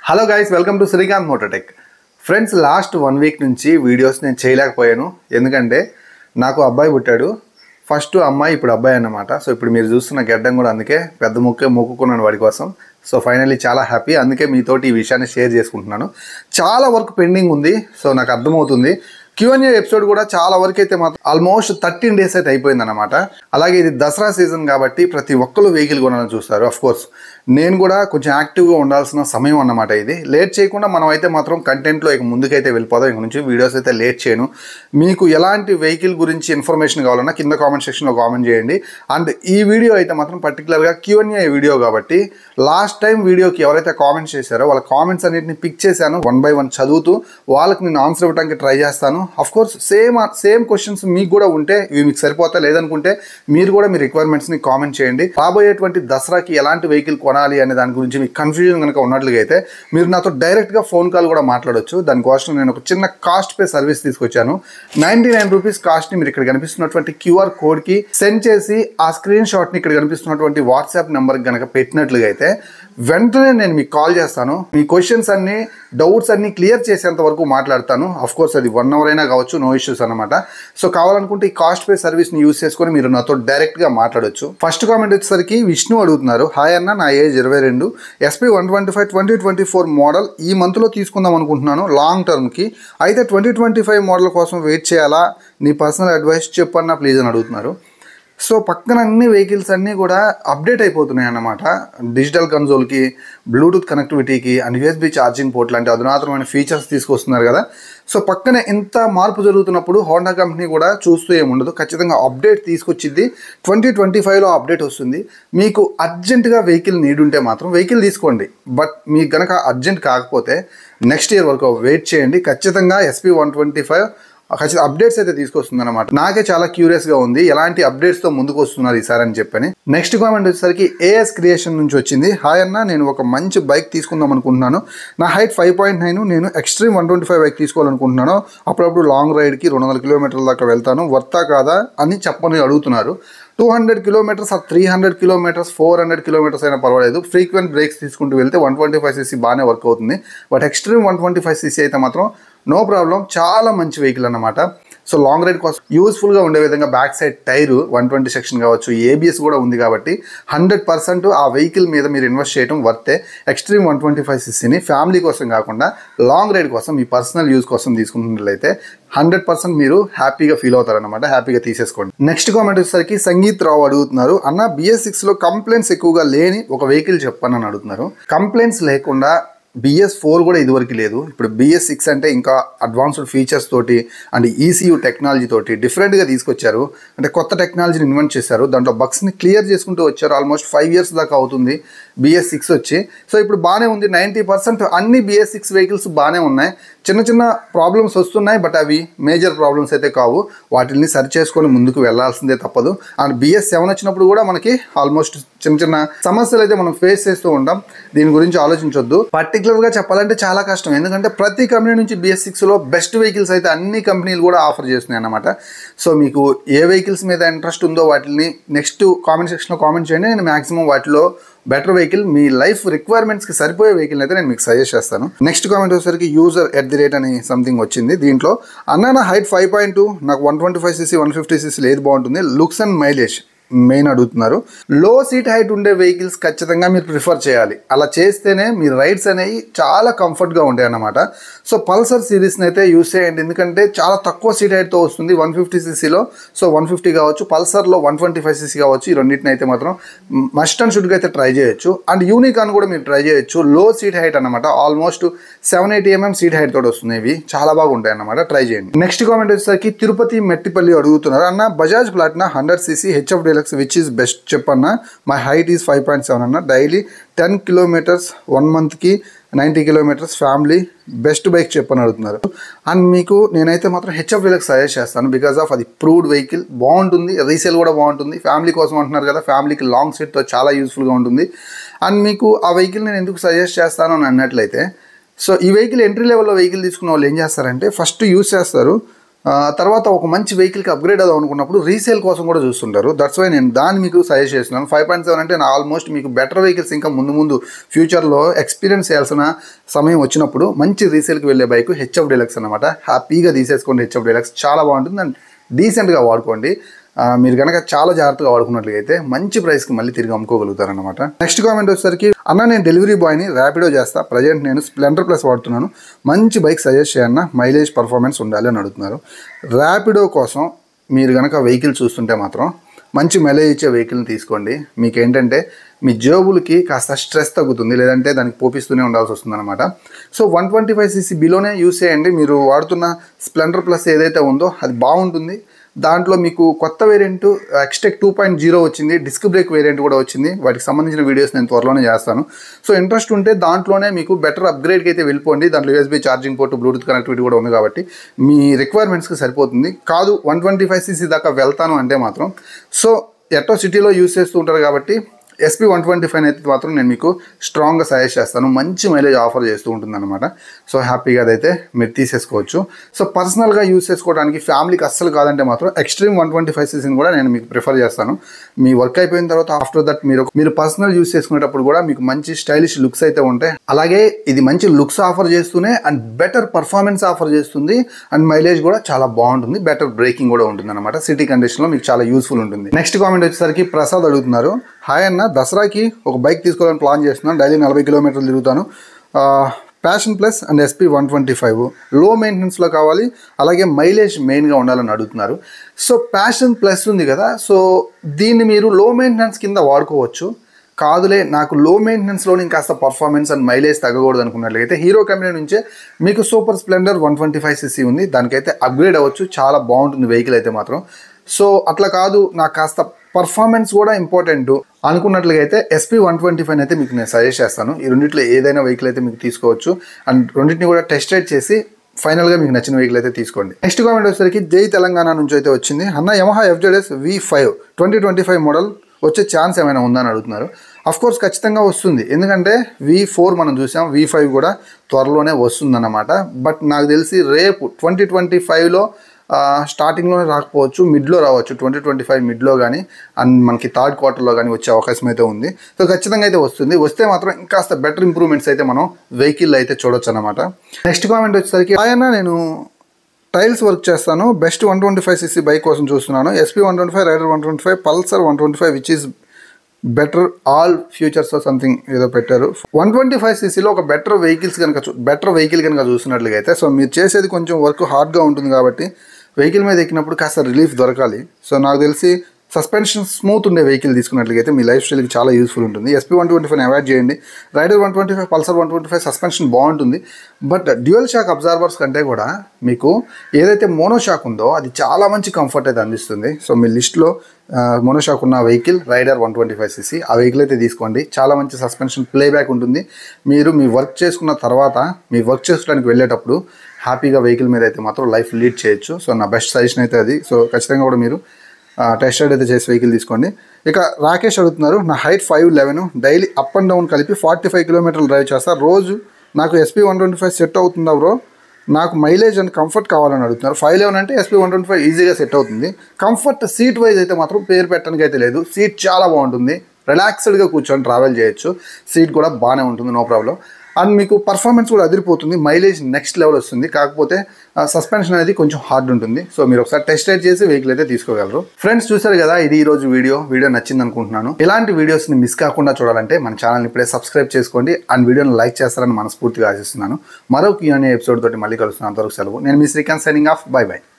hello guys welcome to Srikanth Mototech friends last one week నుంచి videos నేను చేయలేకపోయాను ఎందుకంటే నాకు అబ్బాయి పుట్టాడు ఫస్ట్ అమ్మాయి ఇప్పుడు అబ్బాయి అన్నమాట సో ఇప్పుడు మీరు చూస్తున్న గెడ్డం కూడా అందుకే పెద్ద ముక్కే మొక్కుకున్నాను వాడి కోసం సో ఫైనల్లీ చాలా హ్యాపీ అందుకే మీతోటి ఈ విషయాన్ని షేర్ చేసుకుంటున్నాను చాలా వర్క్ పెండింగ్ ఉంది సో నాకు అర్థమవుతుంది క్యూఎన్ఏ ఎపిసోడ్ కూడా చాలా వరకు అయితే మాత్రం ఆల్మోస్ట్ థర్టీన్ డేస్ అయితే అయిపోయింది అనమాట అలాగే ఇది దసరా సీజన్ కాబట్టి ప్రతి ఒక్కరు వెహికల్ కొనాలని చూస్తారు అఫ్ కోర్స్ నేను కూడా కొంచెం యాక్టివ్గా ఉండాల్సిన సమయం అన్నమాట ఇది లేట్ చేయకుండా మనం అయితే మాత్రం కంటెంట్లో ఇక ముందుకైతే వెళ్ళిపోదాం ఇక నుంచి వీడియోస్ అయితే లేట్ చేయను మీకు ఎలాంటి వెహికల్ గురించి ఇన్ఫర్మేషన్ కావాలన్నా కింద కామెంట్ సెక్షన్లో కామెంట్ చేయండి అండ్ ఈ వీడియో అయితే మాత్రం పర్టికులర్గా క్యూఎన్ఏ వీడియో కాబట్టి లాస్ట్ టైం వీడియోకి ఎవరైతే కామెంట్స్ చేశారో వాళ్ళ కామెంట్స్ అన్నిటిని పిక్ చేశాను వన్ బై వన్ చదువుతూ వాళ్ళకి నేను ఆన్సర్ ఇవ్వడానికి ట్రై చేస్తాను of course same same questions మీకు కూడా ఉంటే ఇవి మీకు సరిపోతా లేదనుకుంటే మీరు కూడా మీ రిక్వైర్మెంట్స్ని కామెంట్ చేయండి రాబోయేటువంటి దసరాకి ఎలాంటి వెహికల్ కొనాలి అనే దాని గురించి మీకు కన్ఫ్యూజన్ కనుక ఉన్నట్లుగా అయితే మీరు నాతో డైరెక్ట్గా ఫోన్ కాల్ కూడా మాట్లాడొచ్చు దానికోసం నేను ఒక చిన్న కాస్ట్ పే సర్వీస్ తీసుకొచ్చాను నైంటీ నైన్ రూపీస్ కాస్ట్ని మీరు ఇక్కడ కనిపిస్తున్నటువంటి క్యూఆర్ కోడ్కి సెండ్ చేసి ఆ స్క్రీన్ షాట్ని ఇక్కడ కనిపిస్తున్నటువంటి వాట్సాప్ నెంబర్కి కనుక పెట్టినట్లుగా అయితే వెంటనే నేను మీకు కాల్ చేస్తాను మీ క్వశ్చన్స్ అన్ని డౌట్స్ అన్ని క్లియర్ చేసేంత వరకు మాట్లాడతాను అఫ్ కోర్స్ అది వన్ అవర్ అయినా కావచ్చు నో ఇష్యూస్ అనమాట సో కావాలనుకుంటే ఈ కాస్ట్ పే సర్వీస్ని యూస్ చేసుకొని మీరు నాతో డైరెక్ట్గా మాట్లాడొచ్చు ఫస్ట్ కామెంట్ వచ్చేసరికి విష్ణు అడుగుతున్నారు హాయ్ అన్న నా ఏజ్ ఇరవై రెండు SP one twenty five twenty twenty four model ఈ మంత్లో తీసుకుందాం అనుకుంటున్నాను లాంగ్ టర్మ్కి అయితే ట్వంటీ ట్వంటీ ఫైవ్ మోడల్ కోసం వెయిట్ చేయాలా నీ పర్సనల్ అడ్వైస్ చెప్పన్నా ప్లీజ్ అని అడుగుతున్నారు సో పక్కన అన్ని వెహికల్స్ అన్నీ కూడా అప్డేట్ అయిపోతున్నాయి అన్నమాట డిజిటల్ కన్సోల్కి బ్లూటూత్ కనెక్టివిటీకి అండ్ యూఎస్బి ఛార్జింగ్ పోర్ట్ లాంటి అధునాతనమైన ఫీచర్స్ తీసుకొస్తున్నారు కదా సో పక్కన ఎంత మార్పు జరుగుతున్నప్పుడు హోండా కంపెనీ కూడా చూస్తూ ఏముండదు ఖచ్చితంగా అప్డేట్ తీసుకొచ్చింది ట్వంటీ ట్వంటీ ఫైవ్లో అప్డేట్ వస్తుంది మీకు అర్జెంటుగా వెహికల్ నీడ్ ఉంటే మాత్రం వెహికల్ తీసుకోండి బట్ మీకు కనుక అర్జెంట్ కాకపోతే నెక్స్ట్ ఇయర్ వరకు వెయిట్ చేయండి ఖచ్చితంగా ఎస్పీ వన్ ట్వంటీ ఫైవ్ ఖచ్చితంగా అప్డేట్స్ అయితే తీసుకొస్తుంది అనమాట నాకే చాలా క్యూరియస్గా ఉంది ఎలాంటి అప్డేట్స్తో ముందుకు వస్తున్నారు ఈసారి అని చెప్పని నెక్స్ట్ కామెంట్ వచ్చేసరికి ఏఎస్ క్రియేషన్ నుంచి వచ్చింది హాయ్ అన్న నేను ఒక మంచి బైక్ తీసుకుందాం అనుకుంటున్నాను నా హైట్ ఫైవ్ పాయింట్ నైన్ నేను Xtreme one twenty five bike తీసుకోవాలనుకుంటున్నాను అప్పుడప్పుడు లాంగ్ రైడ్కి రెండు వందల కిలోమీటర్ల దాకా వెళ్తాను వర్తా కాదా అని చెప్పని అడుగుతున్నారు టూ హండ్రెడ్ కిలోమీటర్స్ ఆ three hundred kilometres four hundred kilometres అయినా పర్వాలేదు ఫ్రీక్వెంట్ బ్రేక్స్ తీసుకుంటూ వెళ్తే వన్ ట్వంటీ ఫైవ్ సీసీ బాగానే వర్క్ అవుతుంది but Xtreme one twenty five CC అయితే మాత్రం నో ప్రాబ్లం చాలా మంచి వెహికల్ అన్నమాట సో లాంగ్ రైడ్ కోసం యూస్ఫుల్గా ఉండే విధంగా back side tyre one twenty section కావచ్చు ఏబిఎస్ కూడా ఉంది కాబట్టి హండ్రెడ్ పర్సెంట్ ఆ వెహికల్ మీద మీరు ఇన్వెస్ట్ చేయడం వర్తే ఎక్స్ట్రీమ్ వన్ ట్వంటీ ఫైవ్ సిక్స్ని ఫ్యామిలీ కోసం కాకుండా లాంగ్ రైడ్ కోసం మీ పర్సనల్ యూజ్ కోసం తీసుకున్నట్లయితే హండ్రెడ్ పర్సెంట్ మీరు హ్యాపీగా ఫీల్ అవుతారనమాట హ్యాపీగా తీసేసుకోండి నెక్స్ట్ కామెంట్ వచ్చేసరికి సంగీత్ రావు అడుగుతున్నారు అన్న బిఎస్ సిక్స్లో కంప్లైంట్స్ ఎక్కువగా లేని ఒక వెహికల్ చెప్పానని అడుగుతున్నారు కంప్లైంట్స్ లేకుండా బిఎస్ ఫోర్ కూడా ఇదివరకు లేదు ఇప్పుడు బిఎస్ సిక్స్ అంటే ఇంకా అడ్వాన్స్డ్ ఫీచర్స్ తోటి అండ్ ఈసీయూ టెక్నాలజీ తోటి డిఫరెంట్గా తీసుకొచ్చారు అంటే కొత్త టెక్నాలజీని ఇన్వెంట్ చేశారు దాంట్లో బగ్స్ని క్లియర్ చేసుకుంటూ వచ్చారు ఆల్మోస్ట్ ఫైవ్ ఇయర్స్ దాకా అవుతుంది బిఎస్ సిక్స్ వచ్చి సో ఇప్పుడు బాగానే ఉంది నైంటీ పర్సెంట్ అన్ని బిఎస్ సిక్స్ వెహికల్స్ బాగానే ఉన్నాయి చిన్న చిన్న ప్రాబ్లమ్స్ వస్తున్నాయి బట్ అవి మేజర్ ప్రాబ్లమ్స్ అయితే కావు వాటిని సరి చేసుకొని ముందుకు వెళ్లాల్సిందే తప్పదు అండ్ బిఎస్ సెవెన్ వచ్చినప్పుడు కూడా మనకి ఆల్మోస్ట్ చిన్న చిన్న సమస్యలు అయితే మనం ఫేస్ చేస్తూ ఉంటాం దీని గురించి ఆలోచించొద్దు పర్టికులర్గా చెప్పాలంటే చాలా కష్టం ఎందుకంటే ప్రతి కంపెనీ నుంచి బిఎస్ సిక్స్లో బెస్ట్ వెహికల్స్ అయితే అన్ని కంపెనీలు కూడా ఆఫర్ చేస్తున్నాయి అన్నమాట సో మీకు ఏ వెహికల్స్ మీద ఇంట్రెస్ట్ ఉందో వాటిని నెక్స్ట్ కామెంట్ సెక్షన్లో కామెంట్ చేయండి నేను మాక్సిమం వాటిలో బెటర్ వెహికల్ మీ లైఫ్ రిక్వైర్మెంట్స్కి సరిపోయే వెహికల్ అయితే నేను మీకు సజెస్ట్ చేస్తాను నెక్స్ట్ కామెంట్ వచ్చేసరికి యూజర్ ఎట్ ది రేట్ అని సంథింగ్ వచ్చింది దీంట్లో అన్న నా హైట్ ఫైవ్ పాయింట్ టూ నాకు one twenty five CC one fifty CC ఏది బాగుంటుంది లుక్స్ అండ్ మైలేజ్ మెయిన్ అడుగుతున్నారు లో సీట్ హైట్ ఉండే వెహికల్స్ ఖచ్చితంగా మీరు ప్రిఫర్ చేయాలి అలా చేస్తేనే మీ రైడ్స్ అనేవి చాలా కంఫర్ట్గా ఉంటాయి అన్నమాట సో పల్సర్ సిరీస్ని అయితే యూస్ చేయండి ఎందుకంటే చాలా తక్కువ సీట్ హైట్తో వస్తుంది వన్ ఫిఫ్టీ సీసీలో సో వన్ ఫిఫ్టీ కావచ్చు పల్సర్లో వన్ ట్వంటీ ఫైవ్ సీసీ కావచ్చు ఈ రెండింటిని అయితే మాత్రం మస్ట్ అండ్ షుడ్గా అయితే ట్రై చేయొచ్చు అండ్ యూనికాన్ కూడా మీరు ట్రై చేయొచ్చు లో సీట్ హైట్ అనమాట almost seven eighty MM seat height తోటి వస్తుంది ఇవి చాలా బాగుంటాయి అన్నమాట ట్రై చేయండి నెక్స్ట్ కామెంట్ వచ్చేసరికి తిరుపతి మెట్టిపల్లి అడుగుతున్నారు అన్న Bajaj Platina hundred CC HF Deluxe which is best చెప్పన్న my height is five point seven అన్న డైలీ టెన్ కిలోమీటర్స్ వన్ మంత్కి ninety kilometres family best bike చెప్పని అడుగుతున్నారు అండ్ మీకు నేనైతే మాత్రం హెచ్ఎఫ్ డీలక్స్ సజెస్ట్ చేస్తాను బికాస్ ఆఫ్ అది ప్రూవ్డ్ వెహికల్ బాగుంటుంది రీసేల్ కూడా బాగుంటుంది ఫ్యామిలీ కోసం అంటున్నారు కదా ఫ్యామిలీకి లాంగ్ సీట్తో చాలా యూస్ఫుల్గా ఉంటుంది అండ్ మీకు ఆ వెహికల్ నేను ఎందుకు సజెస్ట్ చేస్తాను అని అన్నట్లయితే సో ఈ వెహికల్ ఎంట్రీ లెవెల్లో వెహికల్ తీసుకున్న వాళ్ళు ఏం చేస్తారంటే ఫస్ట్ యూస్ చేస్తారు ఆ, తర్వాత ఒక మంచి వెహికల్కి అప్గ్రేడ్ అవుదాం అనుకున్నప్పుడు రీసేల్ కోసం కూడా చూస్తుంటారు దట్స్ వై నేను దాన్ని మీకు సజెస్ట్ చేస్తున్నాను ఫైవ్ పాయింట్ సెవెన్ అంటే నా ఆల్మోస్ట్ మీకు బెటర్ వెహికల్స్ ఇంకా ముందు ముందు ఫ్యూచర్లో ఎక్స్పీరియన్స్ చేయాల్సిన సమయం వచ్చినప్పుడు మంచి రీసేల్కి వెళ్ళే బైక్ హెచ్ఎఫ్ డీలక్స్ అనమాట హ్యాపీగా తీసేసుకోండి హెచ్ఎఫ్ డీలక్స్ చాలా బాగుంటుంది అండ్ డీసెంట్గా వాడుకోండి ఆ, మీరు కనుక చాలా జాగ్రత్తగా వాడుకున్నట్లయితే మంచి ప్రైస్కి మళ్ళీ తిరిగి అమ్ముకోగలుగుతారనమాట నెక్స్ట్ కామెంట్ వచ్చేసరికి అన్న నేను డెలివరీ బాయ్ని ర్యాపిడో చేస్తా ప్రజెంట్ నేను స్ప్లెండర్ ప్లస్ వాడుతున్నాను మంచి బైక్ సజెస్ట్ చేయన్న మైలేజ్ పర్ఫార్మెన్స్ ఉండాలి అని అడుగుతున్నారు ర్యాపిడో కోసం మీరు కనుక వెహికల్ చూస్తుంటే మాత్రం మంచి మైలేజ్ ఇచ్చే వెహికల్ని తీసుకోండి మీకు ఏంటంటే మీ జేబులకి కాస్త స్ట్రెస్ తగ్గుతుంది లేదంటే దానికి పోపిస్తూనే ఉండాల్సి వస్తుంది అనమాట so one twenty five CC బిలోనే యూస్ చేయండి మీరు వాడుతున్న స్ప్లెండర్ ప్లస్ ఏదైతే ఉందో అది బాగుంటుంది దాంట్లో మీకు కొత్త variant Xtec two point zero వచ్చింది డిస్క్ బ్రేక్ వేరియంట్ కూడా వచ్చింది వాటికి సంబంధించిన వీడియోస్ నేను త్వరలోనే చేస్తాను సో ఇంట్రెస్ట్ ఉంటే దాంట్లోనే మీకు బెటర్ అప్గ్రేడ్కి అయితే వెళ్ళిపోండి దాంట్లో USB charging port Bluetooth connectivity కూడా ఉంది కాబట్టి మీ రిక్వైర్మెంట్స్కి సరిపోతుంది కాదు వన్ ట్వంటీ ఫైవ్ సీసీ దాకా వెళ్తాను అంటే మాత్రం సో ఎట్టో సిటీలో యూస్ చేస్తూ ఉంటారు కాబట్టి ఎస్పీ వన్ ట్వంటీ ఫైవ్ అయితే మాత్రం నేను మీకు స్ట్రాంగ్గా సజెస్ట్ చేస్తాను మంచి మైలేజ్ ఆఫర్ చేస్తూ ఉంటుందన్నమాట సో హ్యాపీగా అదైతే మీరు తీసేసుకోవచ్చు సో పర్సనల్గా యూస్ చేసుకోవడానికి ఫ్యామిలీకి అస్సలు కాదంటే మాత్రం ఎక్స్ట్రీమ్ వన్ ట్వంటీ ఫైవ్ సీసీని కూడా నేను మీకు ప్రిఫర్ చేస్తాను మీ వర్క్ అయిపోయిన తర్వాత ఆఫ్టర్ దట్ మీరు మీరు పర్సనల్ యూస్ చేసుకునేటప్పుడు కూడా మీకు మంచి స్టైలిష్ లుక్స్ అయితే ఉంటాయి అలాగే ఇది మంచి లుక్స్ ఆఫర్ చేస్తూనే అండ్ బెటర్ పర్ఫార్మెన్స్ ఆఫర్ చేస్తుంది అండ్ మైలేజ్ కూడా చాలా బాగుంటుంది బెటర్ బ్రేకింగ్ కూడా ఉంటుంది అనమాట సిటీ కండిషన్లో మీకు చాలా యూస్ఫుల్ ఉంటుంది నెక్స్ట్ కామెంట్ వచ్చేసరికి ప్రసాద్ అడుగుతున్నారు హాయ్ అన్న దసరాకి ఒక బైక్ తీసుకోవాలని ప్లాన్ చేస్తున్నాను డైలీ నలభై కిలోమీటర్లు తిరుగుతాను Passion plus and SP one twenty five లో మెయింటెనెన్స్లో కావాలి అలాగే మైలేజ్ మెయిన్గా ఉండాలని అడుగుతున్నారు సో ప్యాషన్ ప్లస్ ఉంది కదా సో దీన్ని మీరు లో మెయింటెనెన్స్ కింద వాడుకోవచ్చు కాదులే నాకు లో మెయింటెనెన్స్లోని కాస్త పర్ఫార్మెన్స్ అండ్ మైలేజ్ తగ్గకూడదు అనుకున్నట్లయితే హీరో కంపెనీ నుంచే మీకు Super Splendor one twenty five CC ఉంది దానికైతే అప్గ్రేడ్ అవ్వచ్చు చాలా బాగుంటుంది వెహికల్ అయితే మాత్రం సో అట్లా కాదు నాకు కాస్త పర్ఫార్మెన్స్ కూడా ఇంపార్టెంట్ అనుకున్నట్లుగా అయితే ఎస్పీ వన్ ట్వంటీ ఫైవ్ అయితే మీకు నేను సజెస్ట్ చేస్తాను ఈ రెండిట్లో ఏదైనా వెహికల్ అయితే మీకు తీసుకోవచ్చు అండ్ రెండింటిని కూడా టెస్ట్ రైడ్ చేసి ఫైనల్గా మీకు నచ్చిన వెహికల్ అయితే తీసుకోండి నెక్స్ట్ కామెంట్ వచ్చేసరికి జై తెలంగాణ నుంచి అయితే వచ్చింది అన్న Yamaha FZS V five twenty twenty five model వచ్చే ఛాన్స్ ఏమైనా ఉందా అని అడుగుతున్నారు అఫ్ కోర్స్ ఖచ్చితంగా వస్తుంది ఎందుకంటే వి ఫోర్ మనం చూసాం వి ఫైవ్ కూడా త్వరలోనే వస్తుందన్నమాట బట్ నాకు తెలిసి రేపు ట్వంటీ ట్వంటీ ఫైవ్లో స్టార్టింగ్లోనే రాకపోవచ్చు మిడ్లో రావచ్చు ట్వంటీ ట్వంటీ ఫైవ్ మిడ్లో కానీ అండ్ మనకి థర్డ్ క్వార్టర్లో కానీ వచ్చే అవకాశం అయితే ఉంది సో ఖచ్చితంగా అయితే వస్తుంది వస్తే మాత్రం ఇంకాస్త బెటర్ ఇంప్రూవ్మెంట్స్ అయితే మనం వెహికల్ అయితే చూడొచ్చు అనమాట నెక్స్ట్ కామెంట్ వచ్చేసరికి ఆయన నేను టైల్స్ వర్క్ చేస్తాను best one twenty five CC bike కోసం చూస్తున్నాను SP one twenty five Raider one twenty five Pulsar one twenty five which is better all futures something ఏదో పెట్టారు వన్ ట్వంటీ ఫైవ్ సీసీలో ఒక బెటర్ వెహికల్స్ కనుక better vehicle కనుక చూసినట్లుగా అయితే సో మీరు చేసేది కొంచెం వర్క్ హార్డ్గా ఉంటుంది కాబట్టి వెహికల్ మీద ఎక్కినప్పుడు కాస్త రిలీఫ్ దొరకాలి సో నాకు తెలిసి సస్పెన్షన్ స్మూత్ ఉండే వెహికల్ తీసుకున్నట్లయితే మీ లైఫ్ స్టైల్కి చాలా యూస్ఫుల్ ఉంటుంది SP one twenty five avoid చేయండి Raider one twenty five Pulsar one twenty five suspension బాగుంటుంది బట్ డ్యూయల్ షాక్ అబ్జార్బర్స్ కంటే కూడా మీకు ఏదైతే మోనో షాక్ ఉందో అది చాలా మంచి కంఫర్ట్ అయితే అందిస్తుంది సో మీ లిస్ట్లో మోనో షాక్ ఉన్న vehicle Raider one twenty five CC ఆ వెహికల్ అయితే తీసుకోండి చాలా మంచి సస్పెన్షన్ ప్లేబ్యాక్ ఉంటుంది మీరు మీ వర్క్ చేసుకున్న తర్వాత మీ వర్క్ చేసుకోవడానికి వెళ్ళేటప్పుడు హ్యాపీగా వెహికల్ మీద అయితే మాత్రం లైఫ్ లీడ్ చేయొచ్చు సో నా బెస్ట్ సజెషన్ అయితే అది సో ఖచ్చితంగా కూడా మీరు టెస్ట్ రైడ్ అయితే చేసి వెహికల్ తీసుకోండి ఇక రాకేష్ అడుగుతున్నారు నా height five eleven daily up and down కలిపి ఫార్టీ ఫైవ్ కిలోమీటర్లు డ్రైవ్ చేస్తా రోజు నాకు SP one twenty five set అవుతుందా బ్రో నాకు మైలేజ్ అండ్ కంఫర్ట్ కావాలని అడుగుతున్నారు ఫైవ్ లెవెన్ అంటే ఎస్పీ వన్ ట్వంటీ ఫైవ్ ఈజీగా సెట్ అవుతుంది కంఫర్ట్ సీట్ వైజ్ అయితే మాత్రం పేరు పెట్టడానికి అయితే లేదు సీట్ చాలా బాగుంటుంది రిలాక్స్డ్గా కూర్చొని ట్రావెల్ చేయొచ్చు సీట్ కూడా బాగానే ఉంటుంది నో ప్రాబ్లం అండ్ మీకు పర్ఫార్మెన్స్ కూడా అదిరిపోతుంది మైలేజ్ నెక్స్ట్ లెవెల్ వస్తుంది కాకపోతే సస్పెన్షన్ అనేది కొంచెం హార్డ్ ఉంటుంది సో మీరు ఒకసారి టెస్ట్ రైడ్ చేసి వెహికల్ అయితే తీసుకోగలరు ఫ్రెండ్స్ చూసారు కదా ఇది ఈ రోజు వీడియో వీడియో నచ్చింది అనుకుంటున్నాను ఇలాంటి వీడియోస్ని మిస్ కాకుండా చూడాలంటే మన ఛానల్ ఇప్పుడే సబ్స్క్రైబ్ చేసుకోండి అండ్ వీడియోని లైక్ చేస్తారని మనస్ఫూర్తిగా ఆశిస్తున్నాను మరో క్యూఎన్ఏ ఎపిసోడ్ తోటి మళ్ళీ కలుస్తున్నాను అంతవరకు సెలవు నేను మీ Srikanth signing off bye by